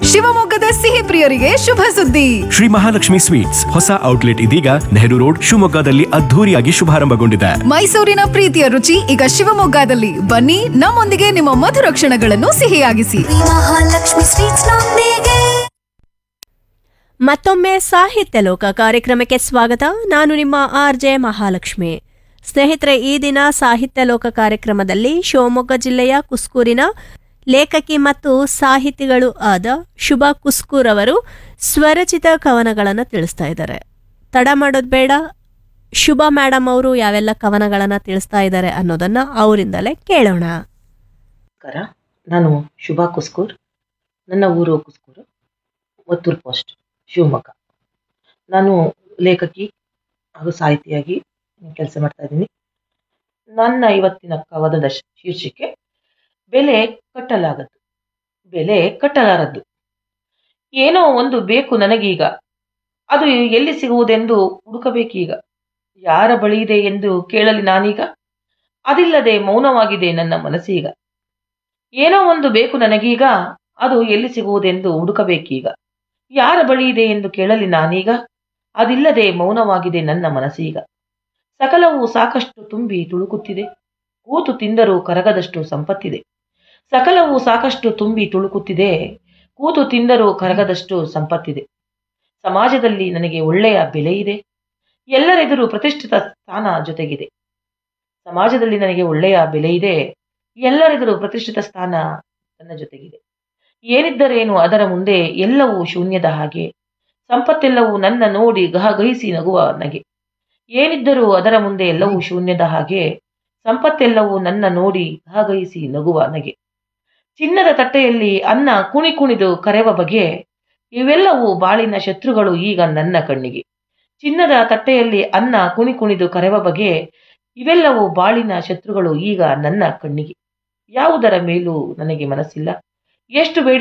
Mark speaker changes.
Speaker 1: ಶಿವಮೊಗ್ಗದ ಸಿಹಿ ಪ್ರಿಯರಿಗೆ ಶುಭ ಸುದ್ದಿ
Speaker 2: ಶ್ರೀ ಮಹಾಲಕ್ಷ್ಮಿ ಸ್ವೀಟ್ಸ್ ಹೊಸ ಔಟ್ಲೆಟ್ ಇದೀಗ ನೆಹರು ರೋಡ್ ಶಿವಮೊಗ್ಗದಲ್ಲಿ ಅದ್ಧೂರಿಯಾಗಿ ಶುಭಾರಂಭಗೊಂಡಿದೆ
Speaker 1: ಮೈಸೂರಿನ ಪ್ರೀತಿಯ ರುಚಿ ಈಗ ಶಿವಮೊಗ್ಗದಲ್ಲಿ ಬನ್ನಿ ನಮ್ಮೊಂದಿಗೆ ನಿಮ್ಮ ಮಧುರ ಕ್ಷಣಗಳನ್ನು ಸಿಹಿಯಾಗಿಸಿ
Speaker 3: ಮಹಾಲಕ್ಷ್ಮಿ ಸ್ವೀಟ್ಸ್ ನೊಂದಿಗೆ
Speaker 4: ಮತ್ತೊಮ್ಮೆ ಸಾಹಿತ್ಯ ಲೋಕ ಕಾರ್ಯಕ್ರಮಕ್ಕೆ ಸ್ವಾಗತ ನಾನು ನಿಮ್ಮ ಆರ್ ಜೆ ಮಹಾಲಕ್ಷ್ಮಿ ಸ್ನೇಹಿತರೆ ಈ ದಿನ ಸಾಹಿತ್ಯ ಲೋಕ ಕಾರ್ಯಕ್ರಮದಲ್ಲಿ ಶಿವಮೊಗ್ಗ ಜಿಲ್ಲೆಯ ಕುಸ್ಕೂರಿನ ಲೇಖಕಿ ಮತ್ತು ಸಾಹಿತಿಗಳು ಆದ ಶುಭಾ ಕುಸ್ಕೂರ್ ಅವರು ಸ್ವರಚಿತ ಕವನಗಳನ್ನು ತಿಳಿಸ್ತಾ ಇದ್ದಾರೆ ತಡ ಮಾಡೋದು ಬೇಡ ಶುಭ ಮೇಡಮ್ ಅವರು ಯಾವೆಲ್ಲ ಕವನಗಳನ್ನು ತಿಳಿಸ್ತಾ ಇದ್ದಾರೆ ಅನ್ನೋದನ್ನ ಅವರಿಂದಲೇ ಕೇಳೋಣ
Speaker 5: ನಮಸ್ಕಾರ ನಾನು ಶುಭಾ ಕುಸ್ಕೂರ್ ನನ್ನ ಊರು ಕುಸ್ಕೂರು ಒತ್ತೂರು ಪೋಸ್ಟ್ ಶಿವಮೊಗ್ಗ ನಾನು ಲೇಖಕಿ ಹಾಗೂ ಸಾಹಿತಿಯಾಗಿ ಕೆಲಸ ಮಾಡ್ತಾ ಇದ್ದೀನಿ ನನ್ನ ಇವತ್ತಿನ ಕವನದ ಶ್- ಶೀರ್ಷಿಕೆ ಬೆಲೆ ಕಟ್ಟಲಾಗದ್ದು ಬೆಲೆ ಕಟ್ಟಲಾರದ್ದು ಏನೋ ಒಂದು ಬೇಕು ನನಗೀಗ ಅದು ಎಲ್ಲಿ ಸಿಗುವುದೆಂದು ಹುಡುಕಬೇಕೀಗ ಯಾರ ಬಳಿ ಇದೆ ಎಂದು ಕೇಳಲಿ ನಾನೀಗ ಅದಿಲ್ಲದೆ ಮೌನವಾಗಿದೆ ನನ್ನ ಮನಸ್ಸೀಗ ಏನೋ ಒಂದು ಬೇಕು ನನಗೀಗ ಅದು ಎಲ್ಲಿ ಸಿಗುವುದೆಂದು ಹುಡುಕಬೇಕೀಗ ಯಾರ ಬಳಿ ಇದೆ ಎಂದು ಕೇಳಲಿ ನಾನೀಗ ಅದಿಲ್ಲದೆ ಮೌನವಾಗಿದೆ ನನ್ನ ಮನಸ್ಸೀಗ ಸಕಲವು ಸಾಕಷ್ಟು ತುಂಬಿ ತುಳುಕುತ್ತಿದೆ ಕೂತು ತಿಂದರೂ ಕರಗದಷ್ಟು ಸಂಪತ್ತಿದೆ ಸಕಲವು ಸಾಕಷ್ಟು ತುಂಬಿ ತುಳುಕುತ್ತಿದೆ ಕೂತು ತಿಂದರೂ ಕರಗದಷ್ಟು ಸಂಪತ್ತಿದೆ ಸಮಾಜದಲ್ಲಿ ನನಗೆ ಒಳ್ಳೆಯ ಬೆಲೆ ಇದೆ ಎಲ್ಲರೆದುರು ಪ್ರತಿಷ್ಠಿತ ಸ್ಥಾನ ಜೊತೆಗಿದೆ ಸಮಾಜದಲ್ಲಿ ನನಗೆ ಒಳ್ಳೆಯ ಬೆಲೆ ಇದೆ ಎಲ್ಲರೆದುರು ಪ್ರತಿಷ್ಠಿತ ಸ್ಥಾನ ನನ್ನ ಜೊತೆಗಿದೆ ಏನಿದ್ದರೇನು ಅದರ ಮುಂದೆ ಎಲ್ಲವೂ ಶೂನ್ಯದ ಹಾಗೆ ಸಂಪತ್ತೆಲ್ಲವೂ ನನ್ನ ನೋಡಿ ಗಹಗಹಿಸಿ ನಗುವ ನಗೆ ಏನಿದ್ದರೂ ಅದರ ಮುಂದೆ ಎಲ್ಲವೂ ಶೂನ್ಯದ ಹಾಗೆ ಸಂಪತ್ತೆಲ್ಲವೂ ನನ್ನ ನೋಡಿ ಗಹಗಹಿಸಿ ನಗುವ ನಗೆ ಚಿನ್ನದ ತಟ್ಟೆಯಲ್ಲಿ ಅನ್ನ ಕುಣಿ ಕುಣಿದು ಕರೆವ ಬಗೆ ಇವೆಲ್ಲವೂ ಬಾಳಿನ ಶತ್ರುಗಳು ಈಗ ನನ್ನ ಕಣ್ಣಿಗೆ ಚಿನ್ನದ ತಟ್ಟೆಯಲ್ಲಿ ಅನ್ನ ಕುಣಿ ಕುಣಿದು ಕರೆವ ಬಗೆ ಇವೆಲ್ಲವೂ ಬಾಳಿನ ಶತ್ರುಗಳು ಈಗ ನನ್ನ ಕಣ್ಣಿಗೆ ಯಾವುದರ ಮೇಲೂ ನನಗೆ ಮನಸ್ಸಿಲ್ಲ ಎಷ್ಟು ಬೇಡಿ